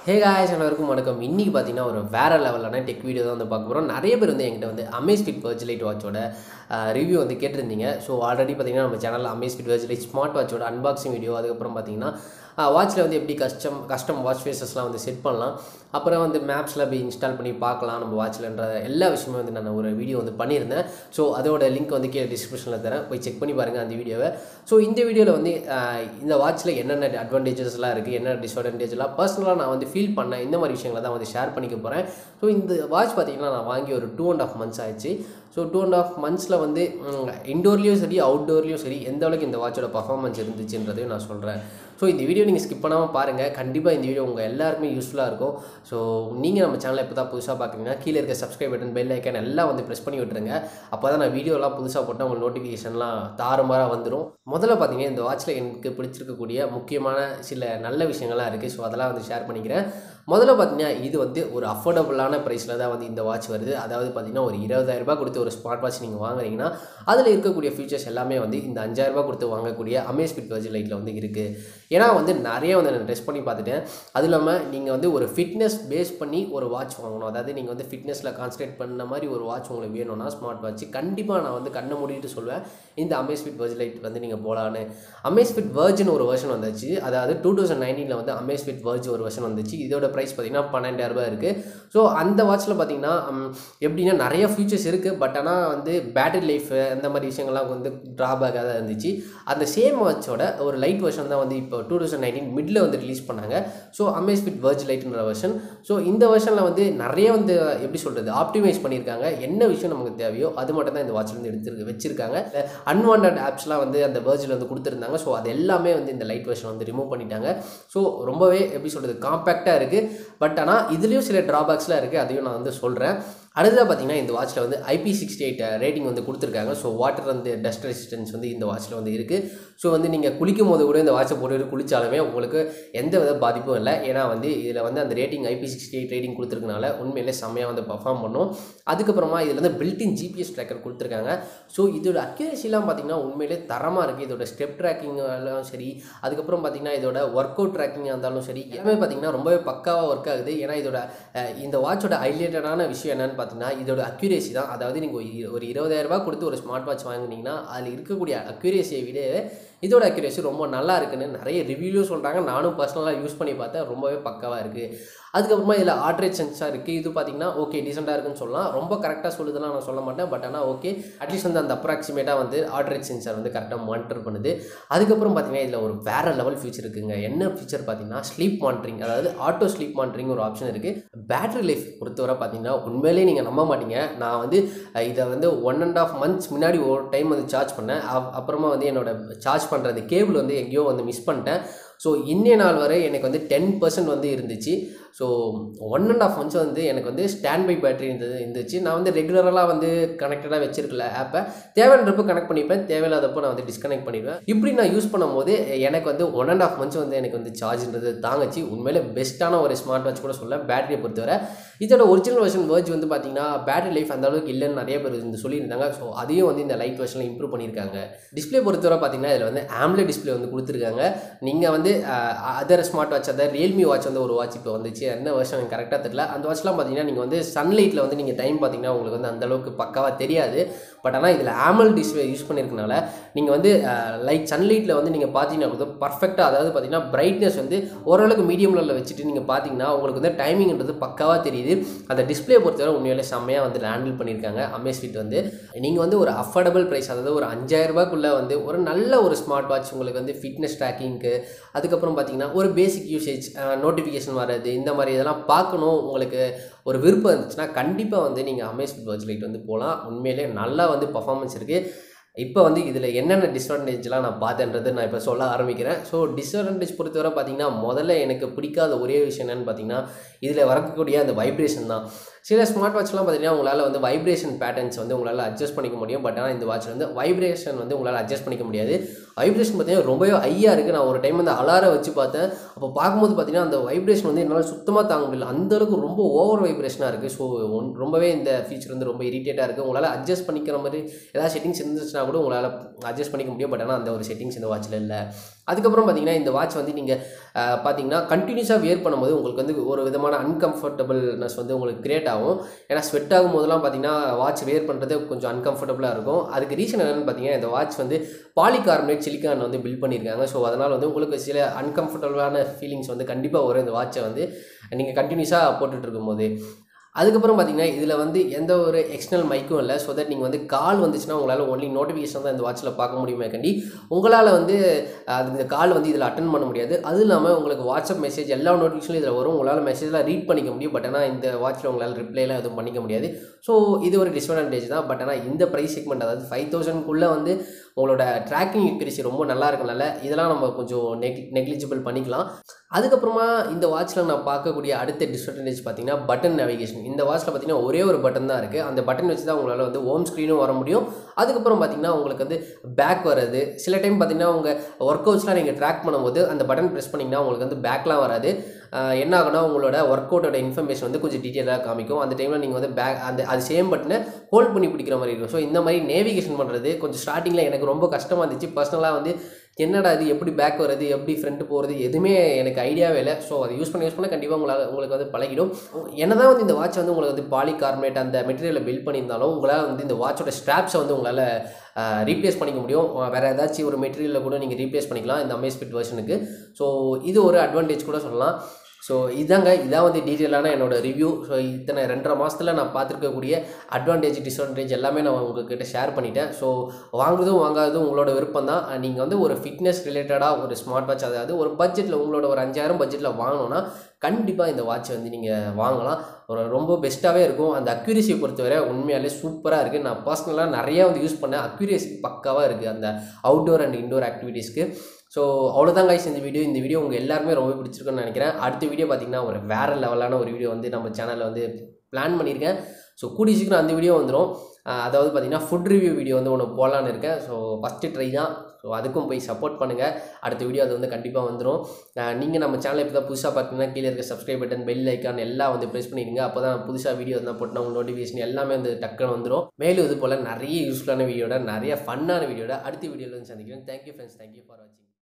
hey guys அனைவருக்கும் வணக்கம் இன்றைக்கி பார்த்தீங்கன்னா ஒரு வேறு லெவலான டெக் வீடியோ தான் வந்து பார்க்க போகிறோம் நிறைய பேர் வந்து என்கிட்ட வந்து அமேஸ்பிட் வர்ச்சுலைட் வாட்சோட ரிவ்யூ வந்து கேட்டிருந்தீங்க ஸோ ஆல்ரெடி பார்த்தீங்கன்னா நம்ம சேனலில் அமேஸ்பிட் வர்ச்சுலைட் ஸ்மார்ட் வாட்சோட அன்பாக்சிங் வீடியோ அதுக்கப்புறம் பார்த்தீங்கன்னா வாட்சில் வந்து எப்படி கஸ்டம் கஸ்டம் வாட்ச் ஃபேஸஸ்லாம் வந்து செட் பண்ணலாம் அப்புறம் வந்து மேப்ஸில் எப்படி இன்ஸ்டால் பண்ணி பார்க்கலாம் நம்ம வாட்ச்லன்ற எல்லா விஷயமும் வந்து நான் ஒரு வீடியோ வந்து பண்ணியிருந்தேன் ஸோ அதோட லிங்க் வந்து கீழே டிஸ்கிரிப்ஷனில் தரேன் போய் செக் பண்ணி பாருங்கள் அந்த வீடியோவை ஸோ இந்த வீடியோவில் வந்து ஆஹ், இந்த வாட்சில் என்னென்ன அட்வான்டேஜஸ்லாம் இருக்குது என்ன டிஸ்அட்வான்டேஜ்லாம் பர்சனலாக நான் வந்து ஃபீல் பண்ணேன் இந்த மாதிரி விஷயங்களை தான் வந்து ஷேர் பண்ணிக்க போகிறேன் ஸோ இந்த வாட்ச் பார்த்தீங்கன்னா நான் வாங்கி ஒரு டூ அண்ட் ஆஃப் மந்த்ஸ் ஆயிடுச்சு ஸோ டூ அண்ட் ஆஃப் மந்த்ஸில் வந்து இன்டோர்லேயும் சரி அவுட்டோர்லேயும் சரி எந்த அளவுக்கு இந்த வாட்சோட பர்ஃபார்மன்ஸ் இருந்துச்சுன்றதையும் நான் சொல்கிறேன் ஸோ இந்த வீடியோ நீங்கள் ஸ்கிப் பண்ணாமல் பாருங்கள் கண்டிப்பாக இந்த வீடியோ உங்கள் எல்லாருக்குமே யூஸ்ஃபுல்லாக இருக்கும் ஸோ நீங்கள் நம்ம சேனலை இப்போ தான் புதுசாக பார்க்குறீங்கன்னா கீழே இருக்க சப்ஸ்கிரைப் பட்டன் பெல் ஐக்கான் எல்லாம் வந்து ப்ரெஸ் பண்ணி விட்டுருங்க அப்போ தான் நான் வீடியோலாம் புதுசாக போட்டால் உங்களுக்கு நோட்டிஃபிகேஷன்லாம் தாறுமாறாக வந்துடும் முதல்ல பார்த்தீங்கன்னா இந்த வாட்சில் எனக்கு பிடிச்சிருக்கக்கூடிய முக்கியமான சில நல்ல விஷயங்கள்லாம் இருக்குது ஸோ அதெல்லாம் வந்து ஷேர் பண்ணிக்கிறேன் முதல்ல பார்த்தீங்கன்னா இது வந்து ஒரு அஃபோர்டபுளான ப்ரைஸில் தான் வந்து இந்த வாட்ச் வருது அதாவது பார்த்தீங்கன்னா ஒரு 20000 ரூபாய் கொடுத்து ஒரு ஸ்மார்ட் வாட்ச் நீங்கள் வாங்குறீங்கன்னா அதில் இருக்கக்கூடிய ஃபீச்சர்ஸ் எல்லாமே வந்து இந்த 5000 ரூபாய் கொடுத்து வாங்கக்கூடிய அமேஸ்பிட் வர்ஜி லைட்டில் வந்து இருக்குது ஏன்னா வந்து நிறைய வந்து நான் டெஸ்ட் பண்ணி பார்த்துட்டேன் அதுவும் இல்லாமல் நீங்கள் வந்து ஒரு ஃபிட்னஸ் பேஸ் பண்ணி ஒரு வாட்ச் வாங்கணும் அதாவது நீங்கள் வந்து ஃபிட்னஸில் கான்சன்ட்ரேட் பண்ண மாதிரி ஒரு வாட்ச் உங்களுக்கு வேணும்னா ஸ்மார்ட் வாட்ச் கண்டிப்பாக நான் வந்து கண்ணை மூடிட்டு சொல்லுவேன் இந்த அமேஸ்பிட் வர்ஜி லைட் வந்து நீங்கள் போகலான்னு அமேஸ்பிட் வர்ஜின் ஒரு வெர்ஷன் வந்துச்சு அதாவது டூ தௌசண்ட் நைன்டீனில் வந்து அமேஸ்பிட் வர்ஜ் ஒரு வெர்ஷன் வந்துச்சு இதோட ப்ரைஸ் பார்த்தீங்கன்னா பன்னெண்டாயிரம் ரூபாய் இருக்குது ஸோ அந்த வாட்சில் பார்த்தீங்கன்னா ம், எப்படின்னா நிறைய ஃபீச்சர்ஸ் இருக்குது பட் ஆனால் வந்து பேட்டரி லைஃப் அந்த மாதிரி விஷயங்கள்லாம் வந்து ட்ராபேக்காக தான் இருந்துச்சு அந்த சேம் வாட்சோட ஒரு லைட் வெர்ஷன் தான் வந்து இப்போ டூ தௌசண்ட் நைன்டீன் மிடில் வந்து ரிலீஸ் பண்ணாங்க ஸோ அமேஸ்பிட் வர்ஜ் லைட்ன்ற வெர்ஷன் ஸோ இந்த வெர்ஷனில் வந்து நிறைய வந்து எப்படி சொல்கிறது ஆப்டிமைஸ் பண்ணியிருக்காங்க என்ன விஷயம் நமக்கு தேவையோ அது மட்டும் தான் இந்த வாட்சில் வந்து எடுத்துருக்கு வச்சிருக்காங்க அன்வான்ட் ஆப்ஸ்லாம் வந்து அந்த வேர்ஜில் வந்து கொடுத்துருந்தாங்க ஸோ அது எல்லாமே வந்து இந்த லைட் வெர்ஷன் வந்து ரிமூவ் பண்ணிட்டாங்க ஸோ ரொம்பவே எப்படி சொல்கிறது காம்பேக்டாக இருக்குது பட் ஆனால் இதுலேயும் சில ட்ராபேக்ஸ்லாம் இருக்குது அதையும் நான் வந்து சொல்கிறேன் அடுத்ததாக பார்த்தீங்கன்னா இந்த வாட்சில் வந்து ஐபி சிக்ஸ்டி எயிட் ரேட்டிங் வந்து கொடுத்துருக்காங்க ஸோ வாட்டர் வந்து டஸ்ட் ரெசிஸ்டன்ஸ் வந்து இந்த வாட்சில் வந்து இருக்குது ஸோ வந்து நீங்கள் குளிக்கும் போது கூட இந்த வாட்சை போட்டு குளிச்சாலுமே உங்களுக்கு எந்த வித பாதிப்பும் இல்லை ஏன்னா வந்து இதில் வந்து அந்த rating IP sixty eight rating கொடுத்துருக்கனால உண்மையிலே செம்மையாக வந்து பர்ஃபார்ம் பண்ணும் அதுக்கப்புறமா இதில் வந்து பில்டின் ஜிபிஎஸ் ட்ராக்கர் கொடுத்துருக்காங்க ஸோ இதோட அக்யூரேசிலாம் பார்த்தீங்கன்னா உண்மையிலே தரமாக இருக்குது இதோட ஸ்டெப் ட்ராக்கிங்காலும் சரி அதுக்கப்புறம் பார்த்தீங்கன்னா இதோட ஒர்க் அவுட் ட்ராக்கிங்காக இருந்தாலும் சரி எல்லாமே பார்த்தீங்கன்னா ரொம்பவே பக்காவாக ஒர்க் ஆகுது ஏன்னா இதோட அஹ், இந்த வாட்சோட ஹைலைட்டடான விஷயம் என்னன்னு பார்த்தீங்கன்னா இதோட அக்யூரேசி தான் அதாவது நீங்கள் ஒரு இருபதாயிரம் ரூபாய் கொடுத்து ஒரு ஸ்மார்ட் வாட்ச் வாங்குனீங்கன்னா அதில் இருக்கக்கூடிய அக்யூரேசியை விட இதோட அக்யூரேசி ரொம்ப நல்லா இருக்குன்னு நிறைய ரிவ்யூவும் சொல்கிறாங்க நானும் பர்சனலாக யூஸ் பண்ணி பார்த்தேன் ரொம்பவே பக்காவாக இருக்குது அதுக்கப்புறமா இதில் ஆட்ரேட் சென்சார் இருக்குது இது பார்த்தீங்கன்னா ஓகே டீசெண்டாக இருக்குன்னு சொல்லலாம் ரொம்ப கரெக்டாக சொல்லுதுலாம் நான் சொல்ல மாட்டேன் பட் ஆனால் ஓகே அட்லீஸ்ட் வந்து அந்த அப்ராக்சிமேட்டாக வந்து ஆட்ரேட் சென்சார் வந்து கரெக்டாக மானிட்டர் பண்ணுது அதுக்கப்புறம் பார்த்தீங்கன்னா இதில் ஒரு வேறு லெவல் ஃபீச்சர் இருக்குங்க என்ன ஃபீச்சர் பார்த்தீங்கன்னா ஸ்லீப் மானிட்டரிங் அதாவது ஆட்டோ ஸ்லீப் மானிட்டரிங் ஒரு ஆப்ஷன் இருக்குது பேட்டரி லைஃப் பொறுத்தவரை பார்த்தீங்கன்னா உண்மையிலேயே நீங்கள் நம்ப மாட்டீங்க நான் வந்து அஹ், இதை வந்து ஒன் அண்ட் ஆஃப் மந்த்ஸ் முன்னாடி ஒரு டைம் வந்து சார்ஜ் பண்ணேன் அப்- அப்புறமா வந்து என்னோட சார்ஜ் பண்ணுறது கேபிள் வந்து எங்கேயோ வந்து மிஸ் பண்ணிட்டேன் ஸோ இன்னைய நாள் வரை எனக்கு வந்து டென் பர்சன்ட் வந்து இருந்துச்சு so one and half months வந்து எனக்கு வந்து ஸ்டாண்ட் பை பேட்டரி இருந்தது இருந்துச்சு நான் வந்து ரெகுலராக வந்து கனெக்டடாக வச்சிருக்கல ஆப்பை தேவையானப்போ கனெக்ட் பண்ணிப்பேன் தேவையில்லாதப்போ நான் வந்து டிஸ்கனெக்ட் பண்ணிடுவேன் இப்படி நான் யூஸ் பண்ணும்போது எனக்கு வந்து ஒன் அண்ட் ஆஃப் மந்த்ஸ் வந்து எனக்கு வந்து சார்ஜ்ன்றது தாங்கச்சு உண்மையிலே பெஸ்ட்டான ஒரு ஸ்மார்ட் வாட்ச் கூட சொல்ல பேட்டரியை பொறுத்தவரை இதோட ஒரிஜினல் வெர்ஷன் வேர்ஜ் வந்து பார்த்தீங்கன்னா பேட்டரி லைஃப் அந்த அளவுக்கு இல்லைன்னு நிறைய பேர் இந்த சொல்லியிருந்தாங்க ஸோ அதையும் வந்து இந்த லைட் வெர்ஷனில் இம்ப்ரூவ் பண்ணியிருக்காங்க டிஸ்ப்ளே பொறுத்தவரை பார்த்தீங்கன்னா இதில் வந்து ஆம்லே டிஸ்ப்ளே வந்து கொடுத்துருக்காங்க நீங்கள் வந்து அதர் ஸ்மார்ட் வாட்ச் அதாவது ரியல்மி வாட்ச் வந்து ஒரு வாட்ச் இப்போ வந்துச்சு என்ன வருஷம் கரெக்டாக தெரியல அந்த வாட்ச்லாம் பார்த்தீங்கன்னா நீங்கள் வந்து சன்லைட்டில் வந்து நீங்கள் டைம் பார்த்தீங்கன்னா உங்களுக்கு வந்து அந்த அளவுக்கு பக்காவாக தெரியாது பட் ஆனால் இதில் ஆமல் டிஸ்ப்ளே யூஸ் பண்ணியிருக்கனால நீங்கள் வந்து லைட் சன்லைட்டில் வந்து நீங்கள் பார்த்தீங்கன்னா கூட பர்ஃபெக்டாக அதாவது பார்த்தீங்கன்னா பிரைட்னஸ் வந்து ஓரளவுக்கு மீடியம் லெவலில் வச்சுட்டு நீங்கள் பார்த்தீங்கன்னா உங்களுக்கு வந்து டைமிங்ன்றது பக்காவாக தெரியுது அந்த டிஸ்ப்ளே பொறுத்தவரை உண்மையிலே செம்மையாக வந்து ஹேண்டில் பண்ணியிருக்காங்க அமேஸ்விட் வந்து நீங்கள் வந்து ஒரு அஃபோர்டபுள் ப்ரைஸ் அதாவது ஒரு அஞ்சாயிரம் ரூபாய்க்குள்ளே வந்து ஒரு நல்ல ஒரு ஸ்மார்ட் வாட்ச் உங்களுக்கு வந்து ஃபிட்னஸ் ட்ராக்கிங்க்கு அதுக்கப்புறம் பார்த்தீங்கன்னா ஒரு பேசிக் யூசேஜ் நோட்டிஃபிகேஷன் வர்றது இந்த மாதிரி இதெல்லாம் பார்க்கணும் உங்களுக்கு ஒரு விருப்பம் இருந்துச்சுன்னா கண்டிப்பாக வந்து நீங்கள் அமேஸ்விட் வாட்ச் லைட் வந்து போகலாம் உண்மையிலே நல்லா வந்து பர்ஃபார்மன்ஸ் இருக்குது இப்போ வந்து இதில் என்னென்ன டிஸ்அட்வான்டேஜ்லாம் நான் பார்த்தேன்றது நான் இப்போ சொல்ல ஆரம்பிக்கிறேன் ஸோ டிஸ்அட்வான்டேஜ் பொறுத்தவரை பார்த்தீங்கன்னா முதல்ல எனக்கு பிடிக்காத ஒரே விஷயம் என்னென்னு பார்த்தீங்கன்னா இதில் வரக்கூடிய அந்த வைப்ரேஷன் தான் சில ஸ்மார்ட் வாட்ச்லாம் பார்த்தீங்கன்னா உங்களால் வந்து வைப்ரேஷன் பேட்டர்ன்ஸ் வந்து உங்களால் அட்ஜஸ்ட் பண்ணிக்க முடியும் பட் ஆனால் இந்த வாட்ச் வந்து வைப்ரேஷன் வந்து உங்களால் அட்ஜஸ்ட் பண்ணிக்க முடியாது வைப்ரேஷன் பார்த்தீங்கன்னா ரொம்பவே ஹையாக இருக்குது நான் ஒரு டைம் வந்து அலாரம் வச்சு பார்த்தேன் அப்போ பார்க்கும்போது பார்த்தீங்கன்னா அந்த வைப்ரேஷன் வந்து என்னால் சுத்தமாக தாங்க முடியல அந்த அளவுக்கு ரொம்ப ஓவர் வைப்ரேஷனாக இருக்குது ஸோ ரொம்பவே இந்த ஃபீச்சர் வந்து ரொம்ப இரிட்டேட்டாக இருக்குது உங்களால் அட்ஜஸ்ட் பண்ணிக்கிற மாதிரி ஏதாவது செட்டிங்ஸ் இருந்துச்சுன்னா கூட உங்களால் அட்ஜஸ்ட் பண்ணிக்க முடியும் பட் ஆனால் அந்த ஒரு செட்டிங்ஸ் இந்த வாட்சில் இல்லை அதுக்கப்புறம் பார்த்தீங்கன்னா இந்த வாட்ச் வந்து நீங்கள் பார்த்தீங்கன்னா கண்டினியூஸாக வியர் பண்ணும்போது உங்களுக்கு வந்து ஒரு விதமான அன்கம்ஃபர்டபுள்னஸ் வந்து உங்களுக்கு கிரியேட் ஆகும் ஏன்னா ஸ்வெட் ஆகும் போதெல்லாம் பார்த்தீங்கன்னா வாட்ச் வியர் பண்ணுறது கொஞ்சம் அன்கம்ஃபர்டபுளாக இருக்கும் அதுக்கு ரீசன் என்னென்னு பார்த்தீங்கன்னா இந்த வாட்ச் வந்து பாலிகார்பனேட் சிலிக்கான் வந்து பில்ட் பண்ணியிருக்காங்க ஸோ அதனால் வந்து உங்களுக்கு சில அன்கம்ஃபர்டபுளான ஃபீலிங்ஸ் வந்து கண்டிப்பாக வரும் இந்த வாட்சை வந்து நீங்கள் கண்டினியூஸாக போட்டுட்டு இருக்கும்போது அதுக்கப்புறம் பார்த்தீங்கன்னா இதில் வந்து எந்த ஒரு எக்ஸ்டர்னல் மைக்கும் இல்லை ஸோ தட் நீங்கள் வந்து கால் வந்துச்சுன்னா உங்களால் ஒன்லி நோட்டிஃபிகேஷன் தான் இந்த வாட்சில் பார்க்க முடியுமே கண்டி உங்களால் வந்து அது இந்த கால் வந்து இதில் அட்டன் பண்ண முடியாது அது இல்லாமல் உங்களுக்கு வாட்ஸ்அப் மெசேஜ் எல்லா நோட்டிஃபிகேஷனும் இதில் வரும் உங்களால் மெசேஜ்லாம் ரீட் பண்ணிக்க முடியும் பட் ஆனால் இந்த வாட்சில் உங்களால் ரிப்ளைலாம் எதுவும் பண்ணிக்க முடியாது ஸோ இது ஒரு டிஸ்அட்வான்டேஜ் தான் பட் ஆனால் இந்த ப்ரைஸ் செக்மெண்ட் அதாவது ஃபைவ் தௌசண்ட்குள்ளே வந்து உங்களோட ட்ராக்கிங் எக்யூரசி ரொம்ப நல்லா இருக்கனால இதெல்லாம் நம்ம கொஞ்சம் நெக் நெக்லிஜிபிள் பண்ணிக்கலாம் அதுக்கப்புறமா இந்த வாட்சில் நான் பார்க்கக்கூடிய அடுத்த டிஸ்அட்வான்டேஜ் பார்த்தீங்கன்னா பட்டன் நேவிகேஷன் இந்த வாட்சில் பார்த்தீங்கன்னா ஒரே ஒரு பட்டன் தான் இருக்குது அந்த பட்டன் வச்சு தான் உங்களால் வந்து ஹோம் ஸ்க்ரீனும் வர முடியும் அதுக்கப்புறம் பார்த்தீங்கன்னா உங்களுக்கு வந்து பேக் வர்றது சில டைம் பார்த்தீங்கன்னா உங்கள் ஒர்க் அவுட்ஸ்லாம் நீங்கள் ட்ராக் பண்ணும்போது அந்த பட்டன் ப்ரெஸ் பண்ணிங்கன்னா உங்களுக்கு வந்து பேக்லாம் வராது ஆஹ் என்ன ஆகுனா உங்களோட ஒர்க் அவுட்டோட இன்ஃபர்மேஷன் வந்து கொஞ்சம் டீட்டெயிலாக காமிக்கும் அந்த டைமில் நீங்கள் வந்து பேக் அந்த அது சேம் பட்டனை ஹோல்ட் பண்ணி பிடிக்கிற மாதிரி இருக்கும் ஸோ இந்த மாதிரி நேவிகேஷன் பண்ணுறது கொஞ்சம் ஸ்டார்டிங்கில் எனக்கு ரொம்ப கஷ்டமாக இருந்துச்சு பர்சனலாக வந்து என்னடா இது எப்படி பேக் வருது எப்படி ஃப்ரண்ட் போகிறது எதுவுமே எனக்கு ஐடியாவே இல்லை ஸோ அதை யூஸ் பண்ண யூஸ் பண்ண கண்டிப்பாக உங்களால் உங்களுக்கு வந்து பழகிடும் என்னதான் வந்து இந்த வாட்ச் வந்து உங்களுக்கு வந்து பாலிகார்பனேட் அந்த மெட்டீரியலை பில்ட் பண்ணியிருந்தாலும் உங்களால் வந்து இந்த வாட்சோட ஸ்ட்ராப்ஸை வந்து உங்களால் ரீப்ளேஸ் பண்ணிக்க முடியும் வேறு ஏதாச்சும் ஒரு மெட்டீரியலில் கூட நீங்கள் ரீப்ளேஸ் பண்ணிக்கலாம் இந்த அமேஸ்பிட் வெர்ஷனுக்கு ஸோ இது ஒரு அட்வான்டேஜ் கூட சொல்லலாம் ஸோ இதாங்க இதான் வந்து டீட்டெயிலான என்னோட ரிவ்யூ ஸோ இத்தனை ரெண்டரை மாதத்தில் நான் பார்த்துருக்கக்கூடிய அட்வான்டேஜ் டிஸ்அட்வான்டேஜ் எல்லாமே நான் உங்ககிட்ட ஷேர் பண்ணிட்டேன் ஸோ வாங்குறதும் வாங்காததும் உங்களோட விருப்பம் தான் நீங்கள் வந்து ஒரு ஃபிட்னஸ் ரிலேட்டடாக ஒரு ஸ்மார்ட் வாட்ச் அதாவது ஒரு பட்ஜெட்டில் உங்களோட ஒரு அஞ்சாயிரம் பட்ஜெட்டில் வாங்கணும்னா கண்டிப்பாக இந்த வாட்ச் வந்து நீங்கள் வாங்கலாம் ஒரு ரொம்ப பெஸ்ட்டாகவே இருக்கும் அந்த அக்யூரேசியை பொறுத்தவரை உண்மையாலே சூப்பராக இருக்குது நான் பர்சனலாக நிறையா வந்து யூஸ் பண்ணேன் அக்யூரேசி பக்காவாக இருக்குது அந்த அவுட்டோர் அண்ட் இன்டோர் ஆக்டிவிட்டீஸ்க்கு ஸோ அவ்வளோதான் கைஸ் இந்த வீடியோ இந்த வீடியோ உங்கள் எல்லாருமே ரொம்ப பிடிச்சிருக்குன்னு நினைக்கிறேன் அடுத்த வீடியோ பார்த்தீங்கன்னா ஒரு வேறு லெவலான ஒரு வீடியோ வந்து நம்ம சேனலில் வந்து பிளான் பண்ணியிருக்கேன் ஸோ கூடிய சீக்கிரம் அந்த வீடியோ வந்துடும் அதாவது பார்த்தீங்கன்னா ஃபுட் ரிவ்யூ வீடியோ வந்து ஒன்று போடலான்னு இருக்கேன் ஸோ ஃபஸ்ட்டு ட்ரை தான் ஸோ அதுக்கும் போய் சப்போர்ட் பண்ணுங்கள் அடுத்த வீடியோ அது வந்து கண்டிப்பாக வந்துடும் நீங்கள் நம்ம சேனலை இப்போ தான் புதுசாக பார்த்தீங்கன்னா கீழே இருக்க சப்ஸ்கிரைப் பட்டன் பெல் ஐக்கான் எல்லாம் வந்து ப்ரெஸ் பண்ணிடுங்க அப்போ தான் புதுசாக வீடியோ தான் போட்டோம் உங்கள் நோட்டிஃபிகேஷன் எல்லாமே வந்து டக்குன்னு வந்துடும் மேலும் இது போல் நிறைய யூஸ்ஃபுல்லான வீடியோட நிறைய ஃபன்னான வீடியோட அடுத்த வீடியோவில் வந்து சந்திக்கிறேன் தேங்க்யூ ஃப்ரெண்ட்ஸ் தேங்க்யூ ஃபார் வாட்சிங்